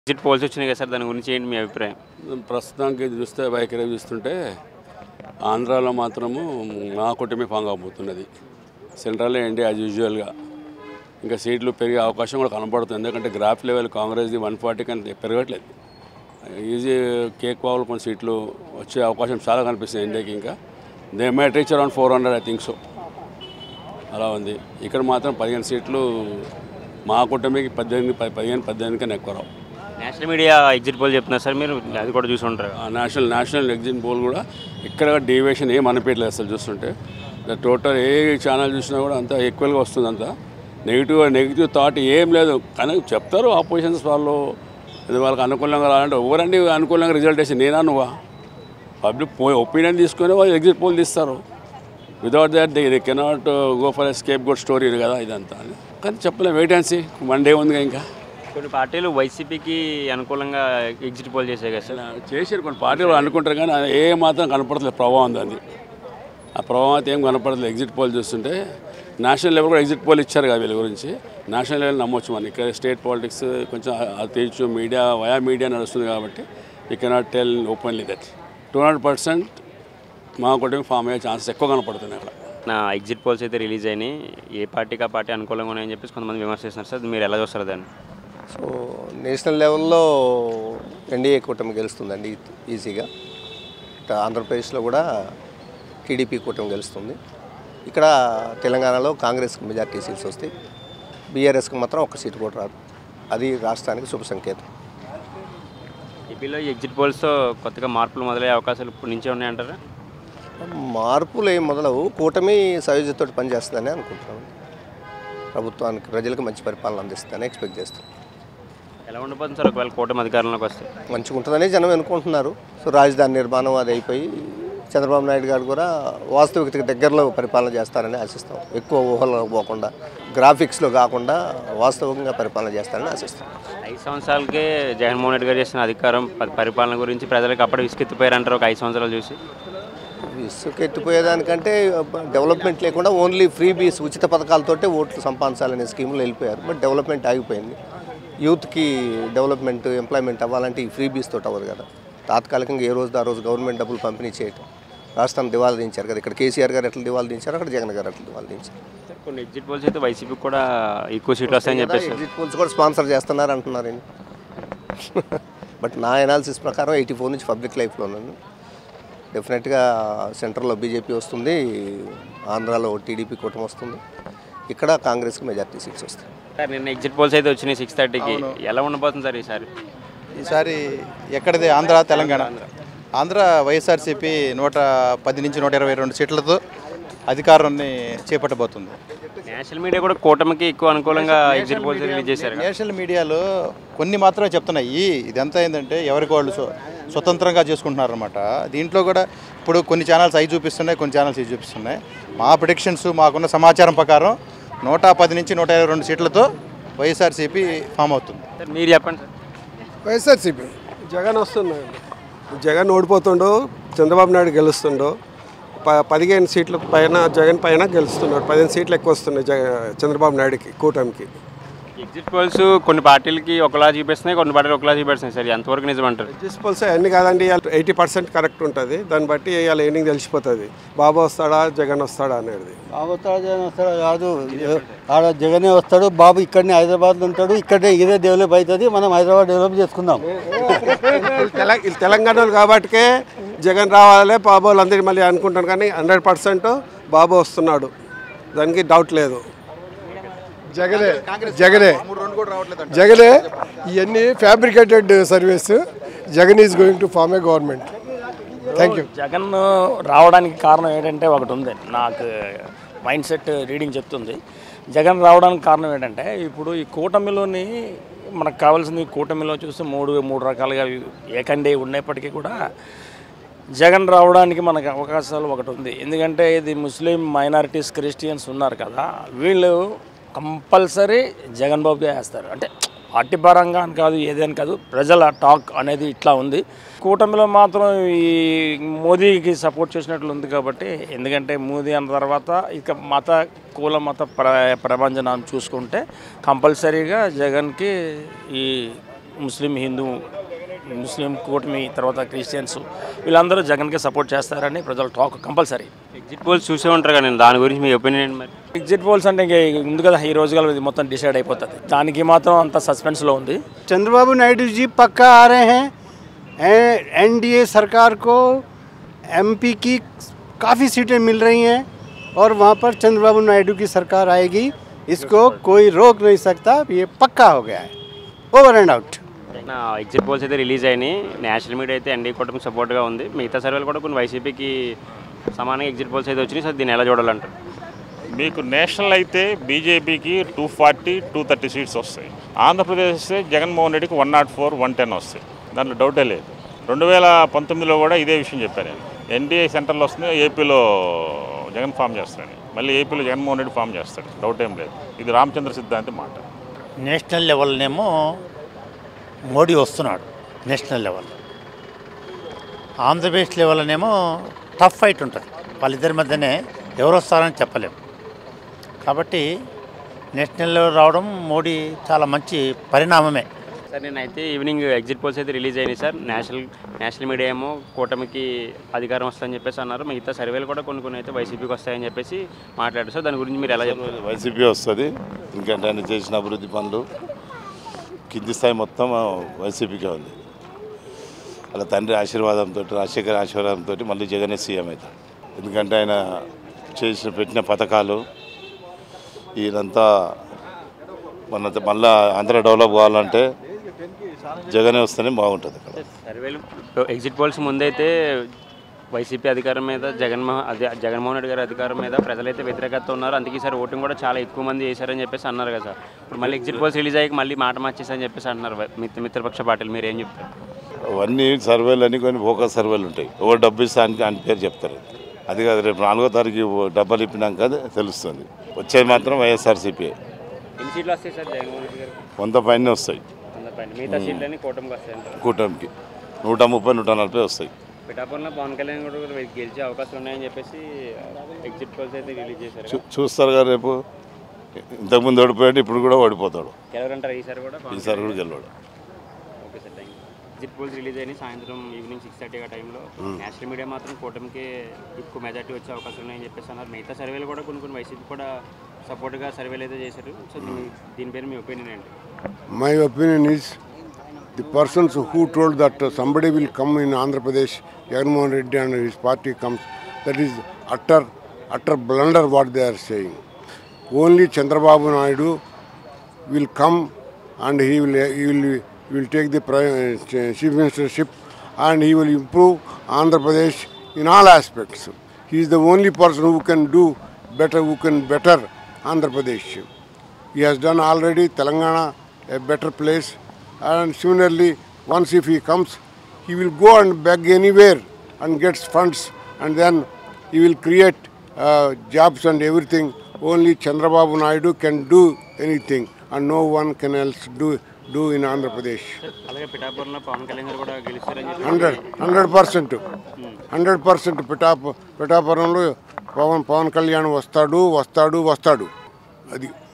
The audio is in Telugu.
ఎగ్జిట్ పోల్స్ వచ్చినాయి కదా సార్ దాని గురించి ఏంటి మీ అభిప్రాయం ప్రస్తుతానికి చూస్తే వైఖరి చూస్తుంటే ఆంధ్రాలో మాత్రము మా కుటుంబే పాంగబోతున్నది సెంట్రల్లో ఏంటి యాజ్ యూజువల్గా ఇంకా సీట్లు పెరిగే అవకాశం కూడా కనబడుతుంది ఎందుకంటే గ్రాఫ్ లెవెల్ కాంగ్రెస్ది వన్ ఫార్టీ కానీ పెరగట్లేదు ఈజీ కేక్ పావులు కొన్ని సీట్లు వచ్చే అవకాశం చాలా కనిపిస్తుంది ఇండియాకి ఇంకా they might reach around four hundred I think so అలా ఉంది ఇక్కడ మాత్రం పదిహేను సీట్లు మా కుటుంబకి పద్దెనిమిది పది- పదిహేను పద్దెనిమిది కన్నా ఎక్కువ రావు నేషనల్ మీడియా ఎగ్జిట్ పోల్ చెప్తున్నారు సార్ మీరు అది కూడా చూసి ఉంటారు ఆ నేషనల్ నేషనల్ ఎగ్జిట్ పోల్ కూడా ఇక్కడ డీవియేషన్ ఏం అనిపించలేదు అసలు చూస్తుంటే టోటల్ ఏ ఛానల్ చూసినా కూడా అంతా ఈక్వల్గా వస్తుంది అంతా నెగిటివ్ నెగిటివ్ థాట్ ఏం లేదు కానీ చెప్తారు ఆపోజిషన్స్ వాళ్ళు ఇది వాళ్ళకి అనుకూలంగా రాలంటే ఎవరండి అనుకూలంగా రిజల్ట్ వేసి నేనా నువ్వా పబ్లిక్ పోయి ఒపీనియన్ తీసుకొని వాళ్ళు ఎగ్జిట్ పోల్ తీస్తారు without that they they cannot go for escape good story కదా ఇదంతా కానీ చెప్పలేం wait and see one day ఉంది ఇంకా కొన్ని పార్టీలు వైసీపీకి అనుకూలంగా ఎగ్జిట్ పోల్ చేసాయి కదా సార్ చేసారు కొన్ని పార్టీలు అనుకుంటారు కానీ అది ఏ మాత్రం కనపడట్లేదు ప్రభావం దాన్ని ఆ ప్రభావం అయితే ఏం కనపడట్లేదు ఎగ్జిట్ పోల్ చూస్తుంటే నేషనల్ లెవెల్ కూడా ఎగ్జిట్ పోల్ ఇచ్చారు కదా వీళ్ళ గురించి నేషనల్ లెవెల్ నమ్మొచ్చు మనం ఇక్కడ స్టేట్ పాలిటిక్స్ కొంచెం అది తీర్చు మీడియా వయా మీడియా నడుస్తుంది కాబట్టి you cannot tell openly that two hundred percent మా కుటుంబం ఫామ్ అయ్యే ఛాన్సెస్ ఎక్కువ కనపడుతున్నాయి అక్కడ నా ఎగ్జిట్ పోల్స్ అయితే రిలీజ్ అయినాయి ఏ పార్టీకి ఆ పార్టీ అనుకూలంగా ఉన్నాయని చెప్పేసి కొంతమంది విమర్శిస్తున్నారు సార్ మీరు ఎలా చూస్తారు దాన్ని సో నేషనల్ లెవెల్లో ఎన్డీఏ కూటమి గెలుస్తుందండి ఈజీగా ఇటు ఆంధ్రప్రదేశ్లో కూడా టీడీపీ కూటమి గెలుస్తుంది ఇక్కడ తెలంగాణలో కాంగ్రెస్కి మెజార్టీ సీట్స్ వస్తాయి బీఆర్ఎస్కి మాత్రం ఒక్క సీటు కూడా రాదు అది రాష్ట్రానికి శుభ సంకేతం ఏపీలో ఈ ఎగ్జిట్ పోల్స్తో కొత్తగా మార్పులు మొదలయ్యే అవకాశాలు ఇప్పుడు నుంచే ఉన్నాయంటారా మార్పులు ఏం మొదలవు కూటమి సయోజతో పనిచేస్తుందని అనుకుంటున్నాను ప్రభుత్వానికి ప్రజలకు మంచి పరిపాలన అందిస్తుందని ఎక్స్పెక్ట్ చేస్తాం ఎలా ఉండిపోతుంది సార్ ఒకవేళ కూటమి అధికారంలోకి వస్తే మంచిగా ఉంటుందని జనం అనుకుంటున్నారు సో రాజధాని నిర్మాణం అది అయిపోయి చంద్రబాబు నాయుడు గారు కూడా వాస్తవికతకి దగ్గరలో పరిపాలన చేస్తారని ఆశిస్తాం ఎక్కువ ఊహల్లో పోకుండా గ్రాఫిక్స్లో కాకుండా వాస్తవంగా పరిపాలన చేస్తారని ఆశిస్తాం ఐదు సంవత్సరాలకే జగన్మోహన్ రెడ్డి గారు చేసిన అధికారం ప- పరిపాలన గురించి ప్రజలకు అప్పుడు విసుకెత్తిపోయారంటారు ఒక ఐదు సంవత్సరాలు చూసి విసుకెత్తిపోయేదానికంటే డెవలప్మెంట్ లేకుండా ఓన్లీ ఫ్రీ బీస్ ఉచిత పథకాలతోటే ఓట్లు సంపాదించాలనే స్కీమ్లో వెళ్ళిపోయారు బట్ డెవలప్మెంట్ ఆగిపోయింది యూత్కి డెవలప్మెంట్ ఎంప్లాయ్మెంట్ అవ్వాలంటే ఈ ఫ్రీ బీస్ తోటి అవ్వదు కదా తాత్కాలికంగా ఏ రోజు ఆ రోజు గవర్నమెంట్ డబ్బులు పంపిణీ చేయటం రాష్ట్రాన్ని దివాళా దించారు కదా ఇక్కడ కేసీఆర్ గారు ఎట్లా దివాళా దించారు అక్కడ జగన్ గారు ఎట్లా దివాళా దించారు కొన్ని ఎగ్జిట్ పోల్స్ అయితే వైసీపీకి కూడా ఎక్కువ సీట్లు వస్తాయని చెప్పేసి ఎగ్జిట్ పోల్స్ కూడా స్పాన్సర్ చేస్తున్నారు అంటున్నారండి బట్ నా ఎనాలిసిస్ ప్రకారం ఎయిటీ ఫోర్ నుంచి పబ్లిక్ లైఫ్లో ఉన్నాను డెఫినెట్గా సెంట్రల్లో బీజేపీ వస్తుంది ఆంధ్రాలో టీడీపీ కూటమి వస్తుంది ఇక్కడ కాంగ్రెస్కి మెజార్టీ సీట్స్ వస్తాయి సార్ నిన్న ఎగ్జిట్ పోల్స్ అయితే వచ్చినాయి సిక్స్ థర్టీకి ఎలా ఉండబోతుంది సార్ ఈసారి ఈసారి ఎక్కడిది ఆంధ్ర తెలంగాణ ఆంధ్ర వైఎస్ఆర్సీపీ నూట పది నుంచి నూట ఇరవై రెండు సీట్లతో అధికారాన్ని చేపట్టబోతుంది నేషనల్ మీడియా కూడా కూటమికి ఎక్కువ అనుకూలంగా ఎగ్జిట్ పోల్స్ రిలీజ్ చేశారు కదా. నేషనల్ మీడియాలో కొన్ని మాత్రమే చెప్తున్నాయి ఈ ఇదంతా ఏంటంటే ఎవరికి వాళ్ళు స్వ- స్వతంత్రంగా చేసుకుంటున్నారు అనమాట దీంట్లో కూడా ఇప్పుడు కొన్ని ఛానల్స్ అవి చూపిస్తున్నాయి కొన్ని ఛానల్స్ ఇవి చూపిస్తున్నాయి మా ప్రిడిక్షన్స్ మాకున్న సమాచారం ప్రకారం నూట పది నుంచి నూట ఇరవై రెండు సీట్లతో వైఎస్ఆర్సీపీ ఫామ్ అవుతుంది సార్ మీరు చెప్పండి సార్ వైఎస్ఆర్సీపీ జగన్ వస్తున్నాడు జగన్ ఓడిపోతుండు చంద్రబాబు నాయుడు గెలుస్తుండు ప పదిహేను సీట్ల పైన జగన్ పైన గెలుస్తున్నాడు పదిహేను సీట్లు ఎక్కువ వస్తున్నాయి జగ చంద్రబాబు నాయుడుకి కూటమికి ఎగ్జిట్ పోల్స్ కొన్ని పార్టీలకి ఒకలా చూపిస్తున్నాయి కొన్ని పార్టీలు ఒకలా చూపిస్తున్నాయి సార్ ఎంతవరకు నిజం అంటారు డిస్పోల్స్ అన్ని కాదండి ఎయిటీ పర్సెంట్ కరెక్ట్ ఉంటుంది దాన్ని బట్టి ఇవాళ ఎన్నింగ్ తెలిసిపోతుంది బాబు వస్తాడా జగన్ వస్తాడా అనేది అవతార జగన్ వస్తాడు కాదు ఆడ జగనే వస్తాడు బాబు ఇక్కడనే హైదరాబాద్లో ఉంటాడు ఇక్కడనే ఇదే డెవలప్ అవుతుంది మనం హైదరాబాద్ డెవలప్ చేసుకుందాం వీళ్ళు తెల వీళ్ళు తెలంగాణలో కాబట్టికే జగన్ రావాలి బాబు వాళ్ళందరికీ మళ్ళీ అనుకుంటాను కానీ హండ్రెడ్ పర్సెంట్ బాబు వస్తున్నాడు దానికి డౌట్ లేదు జగనే జగనే జగనే ఇవన్నీ fabricated service Jagan is going to form a government thank you Jagan రావడానికి కారణం ఏంటంటే ఒకటి ఉంది నాకు మైండ్ సెట్ రీడింగ్ చెప్తుంది జగన్ రావడానికి కారణం ఏంటంటే ఇప్పుడు ఈ కూటమిలోని మనకు కావాల్సింది కూటమిలో చూస్తే మూడు మూడు రకాలుగా ఏకండే ఉన్నప్పటికీ కూడా జగన్ రావడానికి మనకు అవకాశాలు ఒకటి ఉంది ఎందుకంటే ఇది ముస్లిం మైనారిటీస్ క్రిస్టియన్స్ ఉన్నారు కదా వీళ్ళు కంపల్సరీ జగన్ బాబుకే వేస్తారు అంటే పార్టీ పరంగా అని కాదు ఏదని కాదు ప్రజల టాక్ అనేది ఇట్లా ఉంది కూటమిలో మాత్రం ఈ మోదీకి సపోర్ట్ చేసినట్లు ఉంది కాబట్టి ఎందుకంటే మోదీ అన్న తర్వాత ఇక మత కుల మత ప్ర ప్రభంజనాన్ని చూసుకుంటే కంపల్సరీగా జగన్కి ఈ ముస్లిం హిందూ ముస్లిం కూటమి తర్వాత క్రిస్టియన్స్ వీళ్ళందరూ జగన్కి సపోర్ట్ చేస్తారని ప్రజల టాక్ కంపల్సరీ ఎగ్జిట్ పోల్స్ చూసే ఉంటారు కదా నేను దాని గురించి మీ ఒపీనియన్ మరి ఎగ్జిట్ పోల్స్ అంటే ఇంక ఉంది కదా ఈ రోజు ఇది మొత్తం డిసైడ్ అయిపోతుంది దానికి మాత్రం అంత సస్పెన్స్లో ఉంది चंद्रबाबू नायडू जी पक्का आ रहे हैं एनडीए सरकार को एमपी की काफ़ी सीटें मिल रही हैं और वहाँ पर चंद्रबाबू नायडू की सरकार आएगी इसको कोई रोक नहीं सकता ये पक्का हो गया है ओवर एंड आउट నా ఎగ్జిట్ పోల్స్ అయితే రిలీజ్ అయినాయి నేషనల్ మీడియా అయితే ఎన్డీ కూటమి సపోర్ట్గా ఉంది మిగతా సర్వేలు కూడా కొన్ని వైసీపీకి సమానంగా ఎగ్జిట్ పోల్స్ అయితే వచ్చినాయి సో దీన్ని ఎలా చూడాలంటారు మీకు నేషనల్ అయితే బీజేపీకి two forty two thirty seats వస్తాయి ఆంధ్రప్రదేశ్ వస్తే జగన్మోహన్ రెడ్డికి one nought four one ten వస్తాయి దాంట్లో డౌటే లేదు రెండు వేల పంతొమ్మిదిలో కూడా ఇదే విషయం చెప్పాను నేను ఎన్డీఏ సెంటర్లో వస్తుంది ఏపీలో జగన్ ఫామ్ చేస్తాడని మళ్ళీ ఏపీలో జగన్మోహన్ రెడ్డి ఫామ్ చేస్తాడు డౌట్ ఏం లేదు ఇది రామచంద్ర సిద్ధాంతి మాట నేషనల్ లెవెల్నేమో మోడీ వస్తున్నాడు నేషనల్ లెవెల్ ఆంధ్రప్రదేశ్ లెవెల్నేమో టఫ్ ఫైట్ ఉంటుంది వాళ్ళిద్దరి మధ్యనే ఎవరు వస్తారని చెప్పలేము కాబట్టి నేషనల్ లెవెల్ రావడం మోడీ చాలా మంచి పరిణామమే సార్ నేనైతే ఈవినింగ్ ఎగ్జిట్ పోల్స్ అయితే రిలీజ్ అయినాయి సార్ నేషనల్ నేషనల్ మీడియా ఏమో కూటమికి అధికారం వస్తుందని చెప్పేసి అన్నారు మిగతా సర్వేలు కూడా కొన్ని కొన్ని అయితే వైసీపీకి వస్తాయని చెప్పేసి మాట్లాడారు సార్ దాని గురించి మీరు ఎలా చెప్తారు వైసీపీ వస్తుంది ఎందుకంటే ఆయన చేసిన అభివృద్ధి పనులు కింది స్థాయి మొత్తం వైసీపీకే ఉంది వాళ్ళ తండ్రి ఆశీర్వాదంతో రాజశేఖర్ ఆశీర్వాదంతో మళ్ళీ జగనే సీఎం అవుతాడు ఎందుకంటే ఆయన చేసిన పెట్టిన పథకాలు ఇదంతా మన మళ్ళా ఆంధ్ర డెవలప్ కావాలంటే జగనే వస్తేనే బాగుంటుంది అక్కడ సర్వేలు ఎగ్జిట్ పోల్స్ ముందైతే వైసీపీ అధికారం మీద జగన్మోహన్ అదే జగన్మోహన్ రెడ్డి గారి అధికారం మీద ప్రజలైతే వ్యతిరేకత ఉన్నారు అందుకే ఈసారి ఓటింగ్ కూడా చాలా ఎక్కువ మంది చేశారని చెప్పేసి అన్నారు కదా సార్ ఇప్పుడు మళ్ళీ ఎగ్జిట్ పోల్స్ రిలీజ్ అయ్యాక మళ్ళీ మాట మార్చేసని చెప్పేసి అంటున్నారు మిత్ర మిత్రపక్ష పార్టీలు మీరు ఏం చెప్తారు అవన్నీ సర్వేలు అని కొన్ని ఫోకస్ సర్వేలు ఉంటాయి ఎవరు డబ్బు ఇస్తా అని అని పేరు చెప్తారు అది కాదు రేపు నాలుగో తారీఖు డబ్బులు ఇప్పినాక తెలుస్తుంది వచ్చేది మాత్రం వైఎస్ఆర్సీపీ ఎన్ని సీట్లు వస్తాయి సార్ జగన్మోహన్ రెడ్డి గారు వంద పైన వస్తాయి వంద పైన మిగతా సీట్లన్నీ కూటమికి వస్తాయంటారు కూటమికి నూట ముప్పై నూట నలభై వస్తాయి పిఠాపురంలో పవన్ కళ్యాణ్ కూడా కూడా గెలిచే అవకాశాలు ఉన్నాయని చెప్పేసి ఎగ్జిట్ పోల్స్ అయితే రిలీజ్ చేశారు చూ- చూస్తారు కదా రేపు ఇంతకుముందు ఓడిపోయాడు ఇప్పుడు కూడా ఓడిపోతాడు ఎవరంటారు ఈసారి కూడా పవన్ ఈసారి కూడా గెలవాడు okay sir thank you exit polls release అయినాయి సాయంత్రం ఈవినింగ్ సిక్స్ థర్టీ ఆ టైంలో నేషనల్ మీడియా మాత్రం కూటమికి ఎక్కువ మెజార్టీ వచ్చే అవకాశం ఉన్నాయని చెప్పేసి అన్నారు మిగతా సర్వేలు కూడా కొన్ని కొన్ని వైసీపీ కూడా సపోర్ట్గా సర్వేలు అయితే చేశారు సో దీని- దీనిపైన మీ ఒపీనియన్ ఏంటి My opinion is the persons who told that uh, somebody will come in Andhra Pradesh, Jagannathan Reddy and his party comes, that is utter, utter blunder what they are saying. Only Chandrababu Naidu will come and he will, he will, he will take the prime, uh, chief ministership and he will improve Andhra Pradesh in all aspects. He is the only person who can do better, who can better Andhra Pradesh. He has done already Telangana a better place, and similarly, once if he comes, he will go and beg anywhere and gets funds, and then he will create uh, jobs and everything. Only Chandrababu Naidu can do anything, and no one can else do do in Andhra Pradesh. అలాగే పిఠాపురంలో పవన్ కళ్యాణ్ గారు కూడా గెలుస్తారని చెప్పి hundred hundred percent hundred percent పిఠాపు పిఠాపురంలో పవన్ పవన్ కళ్యాణ్ వస్తాడు వస్తాడు వస్తాడు అది